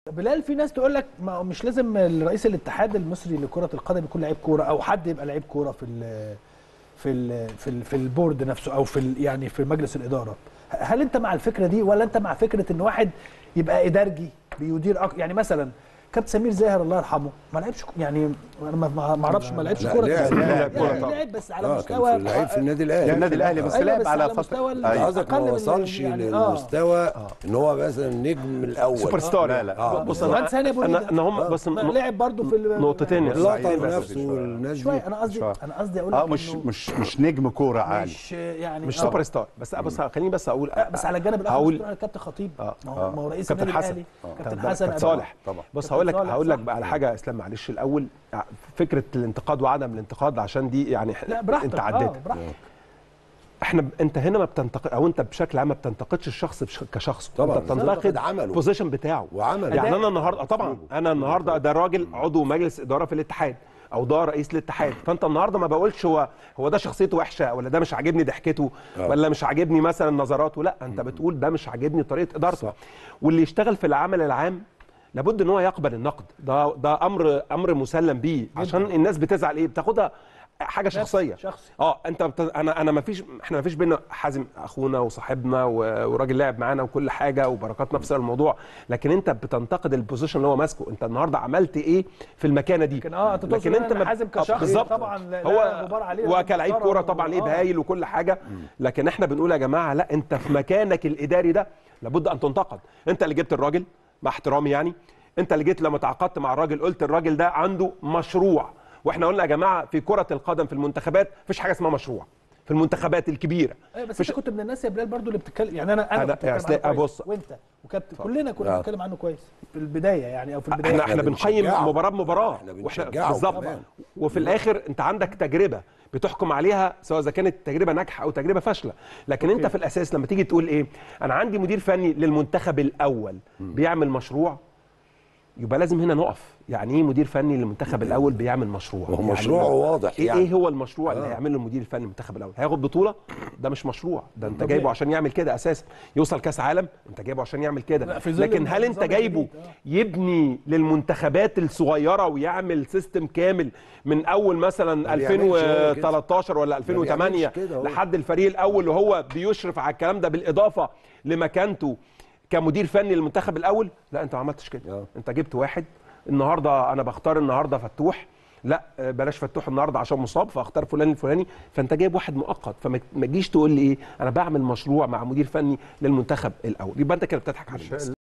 بلال في ناس تقول لك ما مش لازم رئيس الاتحاد المصري لكره القدم يكون لعيب كوره او حد يبقى لعيب كوره في ال في ال في ال في البورد نفسه او في ال يعني في مجلس الاداره هل انت مع الفكره دي ولا انت مع فكره ان واحد يبقى ادارجي بيدير أك... يعني مثلا كابتن سمير زاهر الله يرحمه ما لعبش يعني انا ما ما اعرفش ما لعبش لا، كوره لعب- كتير. لعب كورة لعب طبعا. لعب بس على اه كان مستوى في لعيب في النادي الاهلي في النادي الاهلي بس أيوة، لعب بس على على فتره مستوى ال- أيوة. قصدك أقل ما من- وصلش يعني- آه. للمستوى ان هو مثلا النجم الاول سوبر ستار لا، لا. آه. بص وكمان ثاني ابو انا ريدة. انا هم بس ما ن- لعب برضه في ال- نقطتين اللقطه صحيح. نفسه والناس دي شويه انا قصدي شوية. انا قصدي اقول اه لك مش إنه مش مش نجم كوره عالي مش يعني مش آه. سوبر ستار بس بس خليني بس اقول لا، بس على الجانب الاخر هقول بتروح للكابتن خطيب آه. ما هو ما هو رئيس كابتن النادي حسن. الاهلي آه. كابتن كابتن حسن كابتن أبو- صالح طبعا بص كابتن هقول لك صالح، هقول لك صح. بقى على حاجه يا اسلام معلش الاول فكره الانتقاد وعدم الانتقاد عشان دي يعني لا براحتك انت اه عديتها براحتك احنا ب... انت هنا ما بتنتقد او انت بشكل عام ما بتنتقدش الشخص بش... كشخص طبعا. انت بتنتقد بتنتقد عمله. البوزيشن بتاعه وعمله. يعني أداء. انا النهارده طبعا انا النهارده ده راجل عضو مجلس اداره في الاتحاد او ده رئيس الاتحاد فانت النهارده ما بقولش هو هو ده شخصيته وحشه ولا ده مش عاجبني ضحكته آه. ولا مش عاجبني مثلا نظراته لا انت بتقول ده مش عاجبني طريقه ادارته صح. واللي يشتغل في العمل العام لابد ان هو يقبل النقد ده ده امر امر مسلم بيه عشان الناس بتزعل ايه بتاخدها حاجه شخصيه شخصي. اه انت بت... انا انا ما فيش احنا ما فيش بينا حازم اخونا وصاحبنا و... وراجل لعب معانا وكل حاجه وبركات نفس الموضوع لكن انت بتنتقد البوزيشن اللي هو ماسكه انت النهارده عملت ايه في المكانه دي لكن اه انت تقصد لكن انت إن حازم آه، كشخص بالظبط طبعا لا- لا هو غبار عليه هو كلاعب محترم كوره و- طبعا ليه آه. هايل وكل حاجه لكن احنا بنقول يا جماعه لا انت في مكانك الاداري ده لابد ان تنتقد انت اللي جبت الراجل مع احترامي يعني انت اللي جيت لما تعاقدت مع الراجل قلت الراجل ده عنده مشروع واحنا قلنا يا جماعه في كره القدم في المنتخبات مفيش حاجه اسمها مشروع في المنتخبات الكبيره ايوه بس مفيش- انت كنت من الناس يا بلال برضو اللي بتتكلم يعني انا انا أنا- كنت بتكلم أصل- عنه كويس أبص. وانت وكابتن كلنا كنا آه. بنتكلم عنه كويس في البدايه يعني او في البدايه احنا احنا بنقيم بنشجعه. مباراه بمباراه احنا واحنا بنشجعه بالظبط كمان. وفي الاخر انت عندك تجربه بتحكم عليها سواء اذا كانت تجربه ناجحه او تجربه فاشله لكن انت في الاساس لما تيجي تقول ايه انا عندي مدير فني للمنتخب الاول بيعمل مشروع يبقى لازم هنا نقف يعني ايه مدير فني للمنتخب الاول بيعمل مشروع وهو يعني مشروعه واضح ايه, يعني. ايه هو المشروع اللي آه. هيعمله المدير الفني للمنتخب الاول هياخد بطوله ده مش مشروع ده انت طبيعي. جايبه عشان يعمل كده اساسا يوصل كاس عالم انت جايبه عشان يعمل كده لا، في ظل لكن هل انت النظام جايبه الجديد، آه. يبني للمنتخبات الصغيره ويعمل سيستم كامل من اول مثلا ما بيعملش هو كده. 2013 ولا 2008 بيعملش كده هو. لحد الفريق الاول وهو بيشرف على الكلام ده بالاضافه لمكانته كمدير فني للمنتخب الاول لا انت ما عملتش كده آه. انت جبت واحد النهارده انا بختار النهارده فتوح لا آه، بلاش فتوح النهارده عشان مصاب فاختار فلان الفلاني فانت جايب واحد مؤقت فما ما تجيش تقول لي ايه انا بعمل مشروع مع مدير فني للمنتخب الاول يبقى انت كده بتضحك على الناس